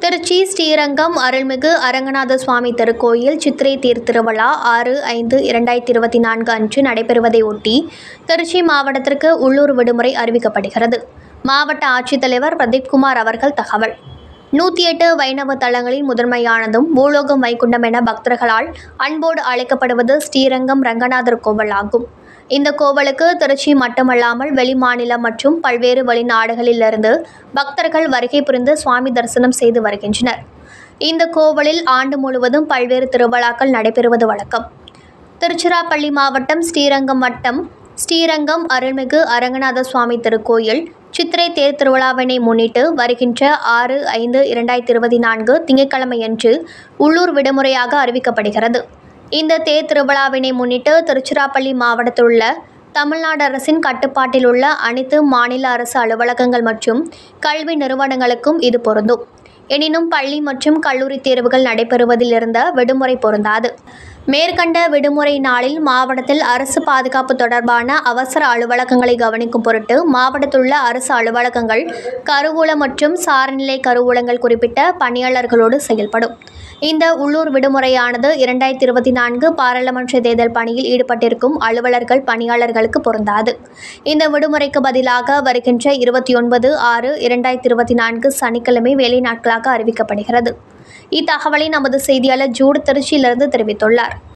திருச்சி ஸ்ரீரங்கம் அருள்மிகு அரங்கநாத சுவாமி திருக்கோயில் சித்திரை தேர் திருவிழா ஆறு ஐந்து இரண்டாயிரத்தி இருபத்தி நான்கு அன்று நடைபெறுவதை ஒட்டி திருச்சி மாவட்டத்திற்கு உள்ளூர் விடுமுறை அறிவிக்கப்படுகிறது மாவட்ட ஆட்சித்தலைவர் பிரதீப்குமார் அவர்கள் தகவல் நூற்றி எட்டு வைணவ தலங்களில் முதன்மையானதும் பூலோகம் வைகுண்டம் என பக்தர்களால் அன்போடு அழைக்கப்படுவது ஸ்ரீரங்கம் ரங்கநாதர் கோவில் ஆகும் இந்த கோவிலுக்கு திருச்சி மட்டுமல்லாமல் வெளிமாநிலம் மற்றும் பல்வேறு வெளிநாடுகளிலிருந்து பக்தர்கள் வருகை புரிந்து சுவாமி தரிசனம் செய்து வருகின்றனர் இந்த கோவிலில் ஆண்டு முழுவதும் பல்வேறு திருவிழாக்கள் நடைபெறுவது வழக்கம் திருச்சிராப்பள்ளி மாவட்டம் ஸ்ரீரங்கம் வட்டம் ஸ்ரீரங்கம் அருள்மிகு அரங்கநாத சுவாமி திருக்கோயில் சித்திரை தேர் திருவிழாவினை முன்னிட்டு வருகின்ற ஆறு ஐந்து இரண்டாயிரத்தி இருபத்தி நான்கு திங்கட்கிழமையன்று உள்ளூர் விடுமுறையாக அறிவிக்கப்படுகிறது இந்த தேர் திருவிழாவினை முன்னிட்டு திருச்சிராப்பள்ளி மாவட்டத்தில் உள்ள தமிழ்நாடு அரசின் கட்டுப்பாட்டில் உள்ள அனைத்து மாநில அரசு அலுவலகங்கள் மற்றும் கல்வி நிறுவனங்களுக்கும் இது பொருந்தும் எனினும் பள்ளி மற்றும் கல்லூரி தேர்வுகள் நடைபெறுவதில் இருந்த விடுமுறை பொருந்தாது மேற்கண்ட விடுமுறை நாளில் மாவட்டத்தில் அரசு பாதுகாப்பு தொடர்பான அவசர அலுவலகங்களை கவனிக்கும் பொருட்டு மாவட்டத்தில் உள்ள அரசு அலுவலகங்கள் கருவூல மற்றும் சாரநிலை கருவூலங்கள் குறிப்பிட்ட பணியாளர்களோடு செயல்படும் இந்த உள்ளூர் விடுமுறையானது இரண்டாயிரத்தி இருபத்தி நான்கு பாராளுமன்ற தேர்தல் பணியில் ஈடுபட்டிருக்கும் அலுவலர்கள் பணியாளர்களுக்கு பொருந்தாது இந்த விடுமுறைக்கு பதிலாக வருகின்ற இருபத்தி ஒன்பது ஆறு இரண்டாயிரத்தி இருபத்தி நான்கு சனிக்கிழமை வேலை நாட்களாக அறிவிக்கப்படுகிறது இத்தகவலை நமது செய்தியாளர் ஜூட் திருச்சியிலிருந்து தெரிவித்துள்ளார்